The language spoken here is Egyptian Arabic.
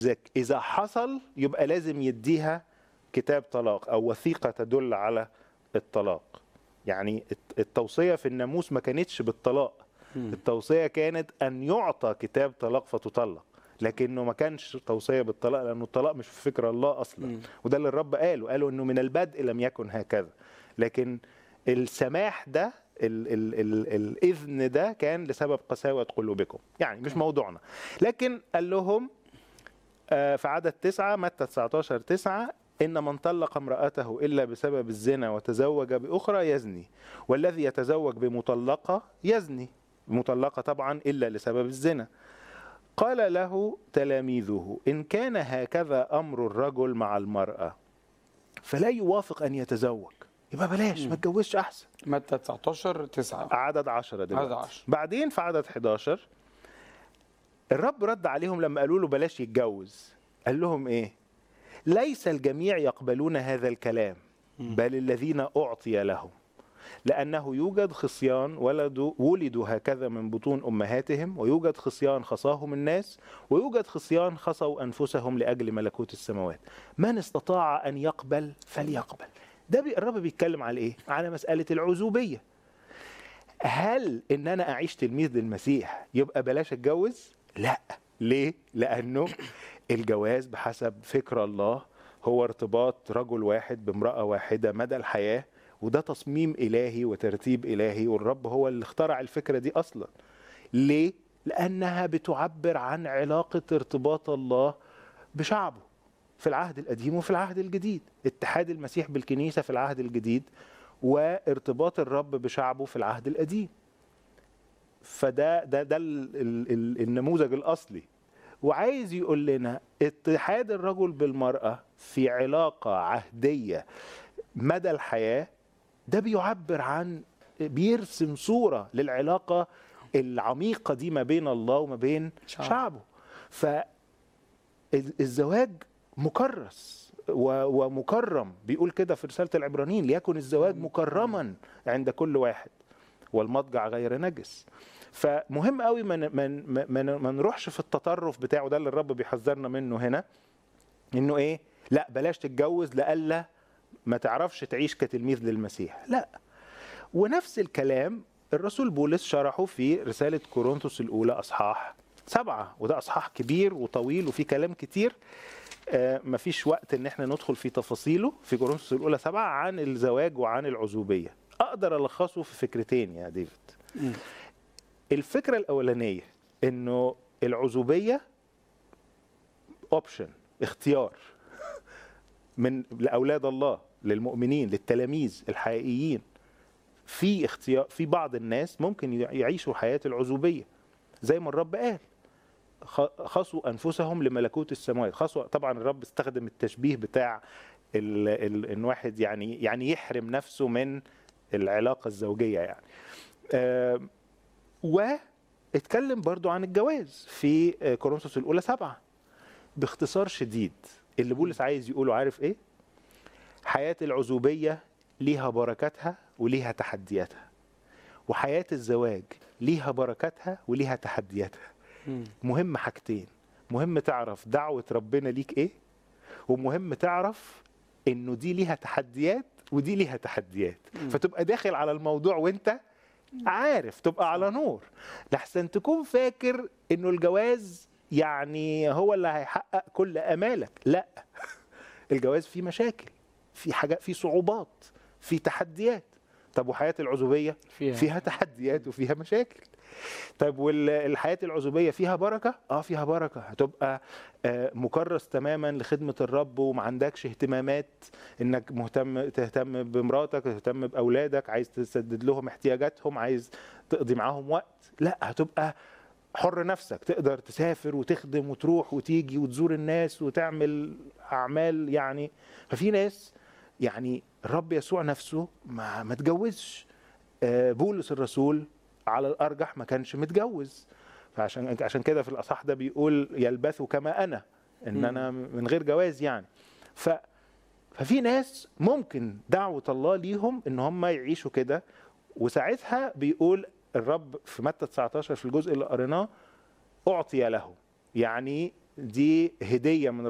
ذك إذا حصل يبقى لازم يديها كتاب طلاق أو وثيقة تدل على الطلاق يعني الت- التوصية في الناموس ما كانتش بالطلاق التوصية كانت أن يعطى كتاب طلاق فتطلق لكنه ما كانش توصية بالطلاق لأنه الطلاق مش في فكر الله أصلا وده اللي الرب قاله قالوا أنه من البدء لم يكن هكذا لكن السماح ده ال ال ال الإذن ده كان لسبب قساوة قلوبكم يعني مش موضوعنا لكن قال لهم آه، في عدد تسعة متى 19 تسعة إن من طلق امرأته إلا بسبب الزنا وتزوج بأخرى يزني والذي يتزوج بمطلقة يزني مطلقة طبعا إلا لسبب الزنا قال له تلاميذه إن كان هكذا أمر الرجل مع المرأة فلا يوافق أن يتزوج يبقى بلاش ما تجوزش أحسن متى 19 9 عدد عشرة دلوقتي عدد عشرة. بعدين في عدد 11 الرب رد عليهم لما قالوا له بلاش يتجوز قال لهم ايه ليس الجميع يقبلون هذا الكلام بل الذين أعطي لهم لأنه يوجد خصيان ولدوا ولدوا هكذا من بطون أمهاتهم ويوجد خصيان خصاهم الناس ويوجد خصيان خصوا أنفسهم لأجل ملكوت السماوات من استطاع أن يقبل فليقبل ده بي- الرب بيتكلم على إيه؟ على مسألة العزوبية هل ان انا اعيش تلميذ للمسيح يبقى بلاش اتجوز لا ليه لانه الجواز بحسب فكر الله هو ارتباط رجل واحد بامراه واحده مدى الحياه وده تصميم الهي وترتيب الهي والرب هو اللي اخترع الفكره دي اصلا ليه لانها بتعبر عن علاقه ارتباط الله بشعبه في العهد القديم وفي العهد الجديد اتحاد المسيح بالكنيسه في العهد الجديد وارتباط الرب بشعبه في العهد القديم فده ده ده ال ال ال النموذج الاصلي وعايز يقول لنا اتحاد الرجل بالمراه في علاقه عهديه مدى الحياه ده بيعبر عن بيرسم صوره للعلاقه العميقه دي ما بين الله وما بين شعب. شعبه فالزواج مكرس و- ومكرم بيقول كده في رسالة العبرانيين ليكن الزواج مكرما عند كل واحد والمضجع غير نجس فمهم قوي ما ن- ما ن- ما ن- ما نروحش في التطرف بتاعه ده اللي الرب بيحذرنا منه هنا انه ايه لا بلاش تتجوز لألا ما تعرفش تعيش كتلميذ للمسيح لا ونفس الكلام الرسول بولس شرحه في رسالة كورنثوس الأولى أصحاح سبعة وده أصحاح كبير وطويل وفيه كلام كتير آه، مفيش وقت ان احنا ندخل في تفاصيله في كورنثوس الاولى سبعة عن الزواج وعن العزوبيه اقدر الخصه في فكرتين يا ديفيد مم. الفكره الاولانيه انه العزوبيه اوبشن اختيار من لاولاد الله للمؤمنين للتلاميذ الحقيقيين في اختيار في بعض الناس ممكن يعيشوا حياه العزوبيه زي ما الرب قال خ- خصوا انفسهم لملكوت السماوات خصوا طبعا الرب استخدم التشبيه بتاع ال... ال... ان واحد يعني يعني يحرم نفسه من العلاقه الزوجيه يعني آم، واتكلم برضو عن الجواز في آه، كورنثوس الاولى سبعة باختصار شديد اللي بولس عايز يقوله عارف ايه حياه العزوبيه ليها بركاتها وليها تحدياتها وحياه الزواج ليها بركاتها وليها تحدياتها مم. مهم حاجتين مهم تعرف دعوة ربنا ليك ايه ومهم تعرف انه دي ليها تحديات ودي ليها تحديات فتبقى داخل على الموضوع وانت عارف تبقى على نور لحسن تكون فاكر انه الجواز يعني هو اللي هيحقق كل امالك لا الجواز فيه مشاكل في حاجات في صعوبات في تحديات طب وحياة العزوبية فيها. فيها تحديات وفيها مشاكل طيب والحياة العزوبية فيها بركة؟ اه فيها بركة هتبقى آه، مكرس تماما لخدمة الرب وما عندكش اهتمامات انك مهتم تهتم بمراتك تهتم باولادك عايز تسدد لهم احتياجاتهم عايز تقضي معاهم وقت لا هتبقى حر نفسك تقدر تسافر وتخدم وتروح وتيجي وتزور الناس وتعمل اعمال يعني ففي ناس يعني الرب يسوع نفسه ما ما اتجوزش آه، بولس الرسول على الارجح ما كانش متجوز فعشان عشان كده في الاصح ده بيقول يلبثوا كما انا ان مم. انا من غير جواز يعني ف ففي ناس ممكن دعوة الله ليهم ان هم يعيشوا كده وساعتها بيقول الرب في متى 19 في الجزء اللي قريناه اعطي له يعني دي هديه من